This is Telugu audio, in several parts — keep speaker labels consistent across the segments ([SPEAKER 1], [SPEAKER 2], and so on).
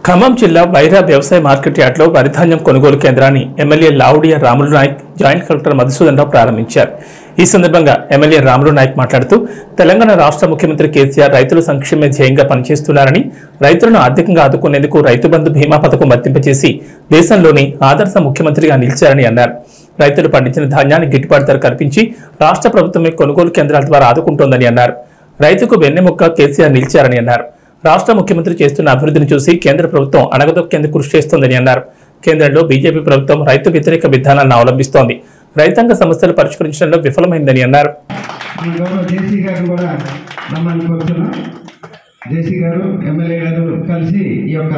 [SPEAKER 1] ఖమ్మం జిల్లా వైరా వ్యవసాయ మార్కెట్ యార్డ్లో వరిధాన్యం కొనుగోలు కేంద్రాన్ని MLA Lavudya Ramulu Nayak joint collector Madhusudan Rao ప్రారంభించారు ఈ సందర్భంగా ఎమ్మెల్యే రాములు నాయక్ మాట్లాడుతూ తెలంగాణ రాష్ట్ర ముఖ్యమంత్రి కేసీఆర్ రైతుల సంక్షేమ ధ్యేయంగా పనిచేస్తున్నారని రైతులను ఆర్థికంగా ఆదుకునేందుకు రైతు బంధు బీమా పథకం వర్తింపచేసి దేశంలోని ఆదర్శ ముఖ్యమంత్రిగా నిలిచారని అన్నారు రైతులు పండించిన ధాన్యాన్ని గిట్టుబాటు ధర కల్పించి రాష్ట్ర ప్రభుత్వమే కొనుగోలు కేంద్రాల ద్వారా ఆదుకుంటోందని అన్నారు రైతుకు వెన్నెముక్క కేసీఆర్ నిలిచారని అన్నారు రాష్ట్ర ముఖ్యమంత్రి చేస్తున్న అభివృద్ధిని చూసి కేంద్ర ప్రభుత్వం అణగదొక్కేందుకు కృషి చేస్తోందని అన్నారు కేంద్రంలో బీజేపీ ప్రభుత్వం రైతు వ్యతిరేక విధానాలను అవలంబిస్తోంది రైతాంగ సమస్యలు పరిష్కరించడంలో విఫలమైందని అన్నారు
[SPEAKER 2] మన గౌరవ జేసీ గారు కూడా రమ్మని కోరుతున్నాం జేసీ గారు ఎమ్మెల్యే గారు కలిసి ఈ యొక్క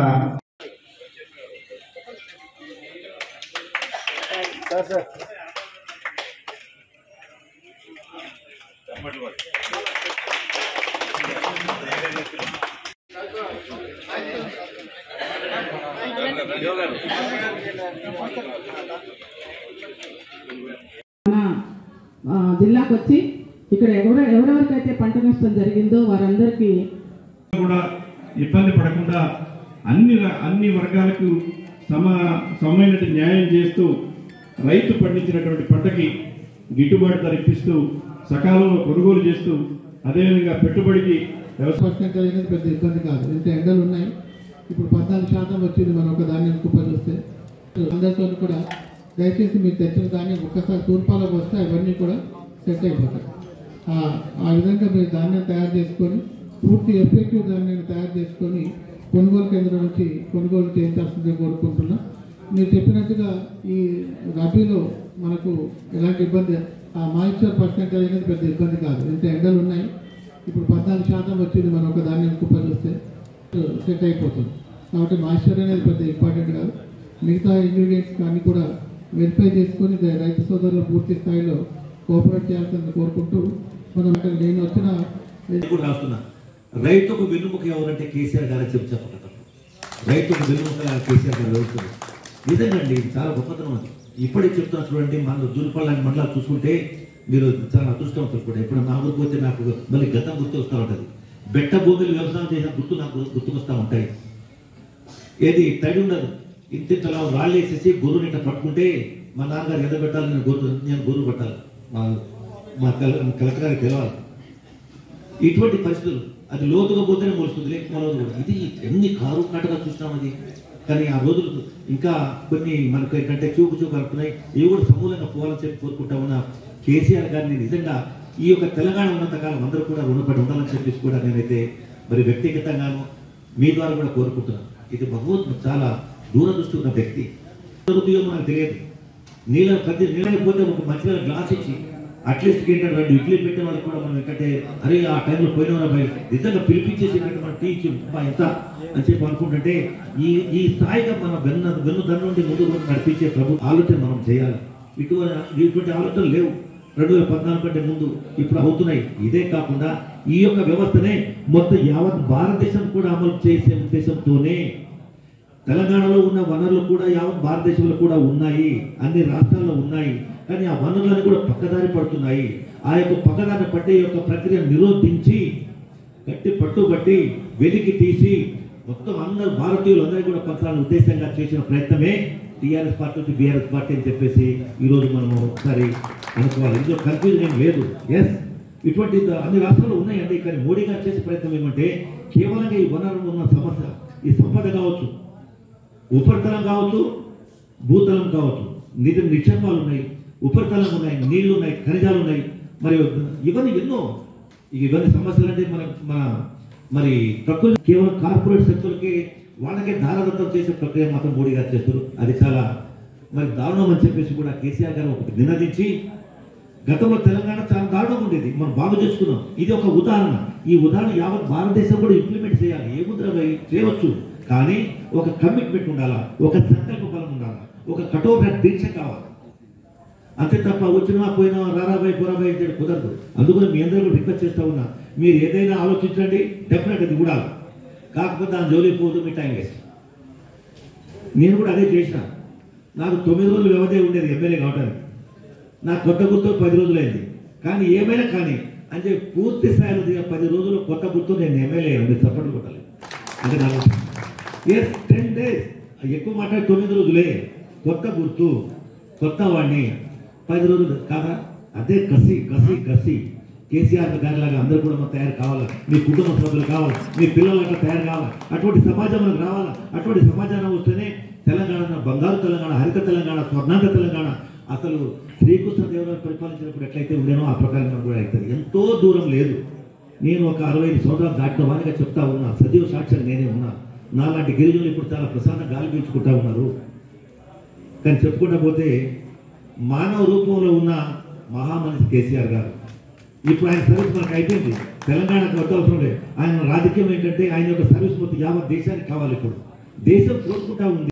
[SPEAKER 3] మన ఆ, జిల్లాకు వచ్చి ఇక్కడ ఎవరు ఎవరెవరికైతే పంట నష్టం జరిగిందో వారందరికీ
[SPEAKER 4] కూడా ఇబ్బంది పడకుండా అన్ని ర- అన్ని వర్గాలకు సమ సమైనటువంటి న్యాయం చేస్తూ రైతు పండించినటువంటి పంటకి గిట్టుబాటు ధర ఇప్పిస్తూ సకాలంలో కొనుగోలు చేస్తూ అదేవిధంగా పెట్టుబడికి వ్యవసాయ
[SPEAKER 5] పర్సెంట్ అనేది పెద్ద ఇబ్బంది కాదు ఇంత ఎండలు ఉన్నాయి ఇప్పుడు పద్నాలుగు శాతం వచ్చింది మనం ఒక ధాన్యం కుప్ప చూస్తే అందరితో కూడా దయచేసి మీరు తెచ్చిన ధాన్యం ఒక్కసారి తూర్పాలకు వస్తే అవన్నీ కూడా సెట్ అయిపోతాయి ఆ- ఆ విధంగా మీరు ధాన్యం తయారు చేసుకొని పూర్తి ఎఫెక్టివ్ ధాన్యాన్ని తయారు చేసుకొని కొనుగోలు కేంద్రం నుంచి కొనుగోలు చేయించాల్సిందే కోరుకుంటున్నా మీరు చెప్పినట్టుగా ఈ రబీలో మనకు ఎలాంటి ఇబ్బంది ఆ మాయిశ్చర్ పర్సెంటేజ్ అనేది పెద్ద ఇబ్బంది కాదు ఇంత ఎండలు ఉన్నాయి ఇప్పుడు పద్నాలుగు శాతం వచ్చింది మనం ఒక ధాన్యం కుప్ప చూస్తే సెట్ అయిపోతుంది కాబట్టి మాయిశ్చర్ అనేది పెద్ద ఇంపార్టెంట్ కాదు మిగతా ఇంగ్రీడియంట్స్ కానీ కూడా వెరిఫై చేసుకొని ద- రైతు సోదరులు పూర్తి స్థాయిలో కోఆపరేట్ చేయాల్సింది కోరుకుంటూ మనం ఇక్కడ నేను వచ్చిన
[SPEAKER 6] నేను కూడా రాస్తున్నా రైతుకు వెన్నుముక ఎవరంటే కేసీఆర్ గారే చెప్పు చెప్పగలరు రైతుకు వెన్నుముక కేసీఆర్ గారు వెళ్తుంది నిజంగా అండి ఇది చాలా గొప్పతనం అది ఇప్పటికి చెప్తున్నా చూడండి మన జూలపల్లి లాంటి మండలాలు చూసుకుంటే మీరు చాలా అదృష్టవంతులు కూడా ఇప్పుడు నా ఊరికి పోతే నాకు మళ్ళీ గతం గుర్తు వస్తూ ఉంటుంది బెట్ట భూములు వ్యవసాయం చేసిన గుర్తు నాకు గుర్తుకొస్తూ ఉంటాయి ఏది తడి ఉండదు ఇంతింతలా రాళ్ళు వేసేసి గొర్రు నింట పట్టుకుంటే మా నాన్నగారు ఎంత పెట్టాలి నేను గొర్రు నేను గొర్రు పెట్టాలి మా మా కల- కలెక్టర్ గారికి తెలవాలి ఇటువంటి పరిస్థితులు అది లోతుగా పోతేనే మొలుస్తుంది లేకపోతే కూడా ఇది ఎన్ని కారు నాటగా చూసినాం అది కానీ ఆ రోజులు ఇంకా కొన్ని మనకు ఏంటంటే చూపు చూపు కలుపుతున్నాయి ఇవి కూడా సమూలంగా పోవాలని చెప్పి కోరుకుంటా ఉన్న కేసీఆర్ గారిని నిజంగా ఈ యొక్క తెలంగాణ ఉన్నంతకాలం అందరూ కూడా రుణపడి ఉండాలని చెప్పేసి కూడా నేనైతే మరి వ్యక్తిగతంగాను మీ ద్వారా కూడా కోరుకుంటున్నాను ఇది బహు చాలా దూరదృష్టి ఉన్న వ్యక్తి జరుగుతుందో మనకు తెలియదు నీళ్ళ ప్రతి నీళ్ళకి పోతే ఒక మంచిగా గ్లాస్ ఇచ్చి అట్లీస్ట్ ఏంటంటే రెండు ఇడ్లీ పెట్టిన వాళ్ళకి కూడా మనం ఏంటంటే అరే ఆ టైంలో పోయిన వారు భయ నిజంగా పిలిపించేసి ఏంటంటే మనం టీ ఇచ్చి "అబ్బా, ఎంత అని చెప్పి అనుకుంటుంటే ఈ ఈ స్థాయిగా మన వెన్న వెన్ను దన్ను నుండి ముందు కూడా నడిపించే ప్రభు ఆలోచన మనం చేయాలి ఇటువంటి ఇటువంటి ఆలోచనలు లేవు రెండు వేల పద్నాలుగు కంటే ముందు ఇప్పుడు అవుతున్నాయి ఇదే కాకుండా ఈ యొక్క వ్యవస్థనే మొత్తం యావత్ భారతదేశం కూడా అమలు చేసే ఉద్దేశంతోనే తెలంగాణలో ఉన్న వనరులు కూడా యావత్ భారతదేశంలో కూడా ఉన్నాయి అన్ని రాష్ట్రాల్లో ఉన్నాయి కానీ ఆ వనరులను కూడా పక్కదారి పడుతున్నాయి ఆ యొక్క పక్కదారి పట్టే యొక్క ప్రక్రియ నిరోధించి గట్టి పట్టుబట్టి వెలికి తీసి మొత్తం అందరు భారతీయులు అందరికీ కూడా పంచాలని ఉద్దేశంగా చేసిన ప్రయత్నమే టీఆర్ఎస్ పార్టీ నుంచి బీఆర్ఎస్ పార్టీ అని చెప్పేసి ఈరోజు మనము ఒకసారి అనుకోవాలి ఇందులో కన్ఫ్యూజన్ ఏం లేదు ఎస్ ఇటువంటి అన్ని రాష్ట్రాలు ఉన్నాయండి కానీ మోడీ గారు చేసే ప్రయత్నం ఏమంటే కేవలంగా ఈ వనరులు ఉన్న సమస్య ఈ సంపద కావచ్చు ఉపరితలం కావచ్చు భూతలం కావచ్చు నిధి నిక్షేపాలు ఉన్నాయి ఉపరితలం ఉన్నాయి నీళ్లు ఉన్నాయి ఖనిజాలు ఉన్నాయి మరి ఇవన్నీ ఎన్నో ఇవన్నీ సమస్యలు అంటే మన మన మరి ప్రకృతి కేవలం కార్పొరేట్ శక్తులకి వాళ్ళకే దారదత్తం చేసే ప్రక్రియ మాత్రం మోడీ గారు చేస్తారు అది చాలా మరి దారుణం అని చెప్పేసి కూడా కేసీఆర్ గారు ఒకటి నినదించి గతంలో తెలంగాణ చాలా దారుణంగా ఉండేది మనం బాగు చేసుకున్నాం ఇది ఒక ఉదాహరణ ఈ ఉదాహరణ యావత్ భారతదేశం కూడా ఇంప్లిమెంట్ చేయాలి ఏముందిరా భయ్ చేయవచ్చు కానీ ఒక కమిట్మెంట్ ఉండాలా ఒక సంకల్ప బలం ఉండాలా ఒక కఠోర దీక్ష కావాలి అంతే తప్ప వచ్చినా పోయినా రారాబాయి పోరాబాయి అంటే కుదరదు అందుకని మీ అందరూ కూడా రిక్వెస్ట్ చేస్తా ఉన్నా మీరు ఏదైనా ఆలోచించండి డెఫినెట్ అది కూడా కాకపోతే దాని జోలికి పోదు మీ టైం వేస్ట్ నేను కూడా అదే చేసిన నాకు తొమ్మిది రోజులు వ్యవధి ఉండేది ఎమ్మెల్యే కావడానికి నాకు కొత్త గుర్తు పది రోజులైంది కానీ ఏమైనా కానీ అంటే పూర్తి స్థాయిలో దిగే పది రోజులు కొత్త గుర్తు నేను ఎమ్మెల్యే ఉంది చప్పట్లు కొట్టాలి అంటే నాకు ఎస్ టెన్ డేస్ ఎక్కువ మాట్లాడి తొమ్మిది రోజులే కొత్త గుర్తు కొత్త వాడిని పది రోజులు కాదా అదే కసి కసి కసి కేసీఆర్ గారిలాగా అందరూ కూడా మనం తయారు కావాలా మీ కుటుంబ సభ్యులు కావాలా మీ పిల్లలు అట్లా తయారు కావాలా అటువంటి సమాజం మనకు రావాలా అటువంటి సమాజాన్ని వస్తేనే తెలంగాణ బంగారు తెలంగాణ హరిత తెలంగాణ స్వర్ణాంగ తెలంగాణ అసలు శ్రీకృష్ణ దేవరాయలు పరిపాలించినప్పుడు ఎట్లయితే ఉండేనో ఆ ప్రకారం మనకు కూడా అవుతుంది ఎంతో దూరం లేదు నేను ఒక అరవై ఐదు సంవత్సరాలు దాటిన వారిగా చెప్తా ఉన్నా సజీవ సాక్ష్యం నేనే ఉన్నా నాలాంటి గిరిజనులు ఇప్పుడు చాలా ప్రశాంత గాలి పీల్చుకుంటా ఉన్నారు కానీ చెప్పుకుంటా పోతే మానవ రూపంలో ఉన్న మహామనిషి కేసీఆర్ గారు ఇప్పుడు ఆయన సర్వీస్ మనకు అయిపోయింది తెలంగాణకు వద్ద అవసరం లేదు ఆయన రాజకీయం ఏంటంటే ఆయన యొక్క సర్వీస్ మొత్తం యావత్ దేశానికి కావాలి ఇప్పుడు దేశం కోరుకుంటా ఉంది